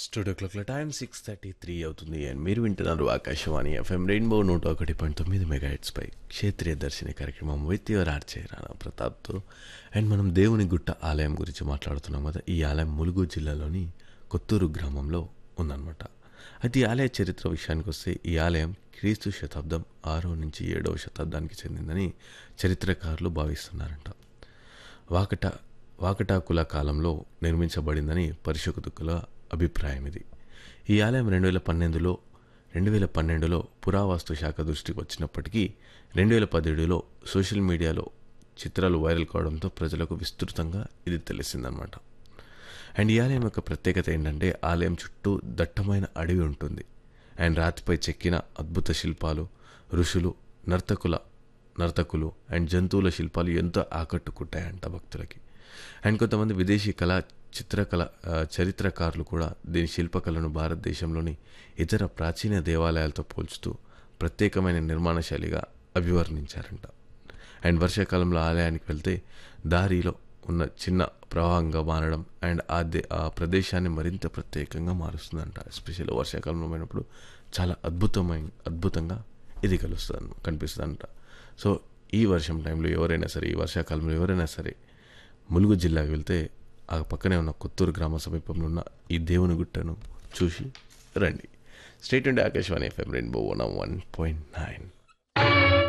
studio క్లాక్ల time six thirty three అవుతుంది and మీరు వింటున్నారు ఆకాశవాణి ఎఫ్ఎం రెయిన్బో నూట ఒకటి పాయింట్ తొమ్మిది మెగా పై క్షేత్రీయ దర్శిని కార్యక్రమం విత్ యువర్ ఆర్చే రాణా ప్రతాప్తో అండ్ మనం దేవుని గుట్ట ఆలయం గురించి మాట్లాడుతున్నాం కదా ఈ ఆలయం ములుగు జిల్లాలోని కొత్తూరు గ్రామంలో ఉందన్నమాట అయితే ఈ ఆలయ చరిత్ర విషయానికి వస్తే ఈ ఆలయం క్రీస్తు శతాబ్దం ఆరో నుంచి ఏడవ శతాబ్దానికి చెందిందని చరిత్రకారులు భావిస్తున్నారంట వాకట వాకటాకుల కాలంలో నిర్మించబడిందని పరిశోధకుల అభిప్రాయం ఇది ఈ ఆలయం రెండు వేల పన్నెండులో రెండు వేల పన్నెండులో పురావస్తు శాఖ దృష్టికి వచ్చినప్పటికీ రెండు వేల పదిహేడులో సోషల్ మీడియాలో చిత్రాలు వైరల్ కావడంతో ప్రజలకు విస్తృతంగా ఇది తెలిసిందనమాట అండ్ ఈ ఆలయం యొక్క ప్రత్యేకత ఏంటంటే ఆలయం చుట్టూ దట్టమైన అడవి ఉంటుంది అండ్ రాతిపై చెక్కిన అద్భుత శిల్పాలు ఋషులు నర్తకుల నర్తకులు అండ్ జంతువుల శిల్పాలు ఎంతో ఆకట్టుకుంటాయంట భక్తులకి అండ్ కొంతమంది విదేశీ కళా చిత్రకళ ఆ, చరిత్రకారులు కూడా దీని శిల్పకళను భారతదేశంలోని ఇతర ప్రాచీన దేవాలయాలతో పోల్చుతూ ప్రత్యేకమైన నిర్మాణ శైలిగా అభివర్ణించారంట అండ్ వర్షాకాలంలో ఆలయానికి వెళ్తే దారిలో ఉన్న చిన్న ప్రవాహంగా మారడం అండ్ ఆ దే ఆ ప్రదేశాన్ని మరింత ప్రత్యేకంగా మారుస్తుందంట ఎస్పెషల్ వర్షాకాలంలో పోయినప్పుడు చాలా అద్భుతమైన అద్భుతంగా ఇది కలుస్తుంది కనిపిస్తుందంట సో ఈ వర్షం టైంలో ఎవరైనా సరే ఈ వర్షాకాలంలో ఎవరైనా సరే ములుగు జిల్లాకి వెళ్తే ఆ పక్కనే ఉన్న కొత్తూరు గ్రామ సమీపంలో ఉన్న ఈ దేవుని గుట్టను చూసి రండి స్టేట్ ఉండే Akashvani FM rainbow one one point nine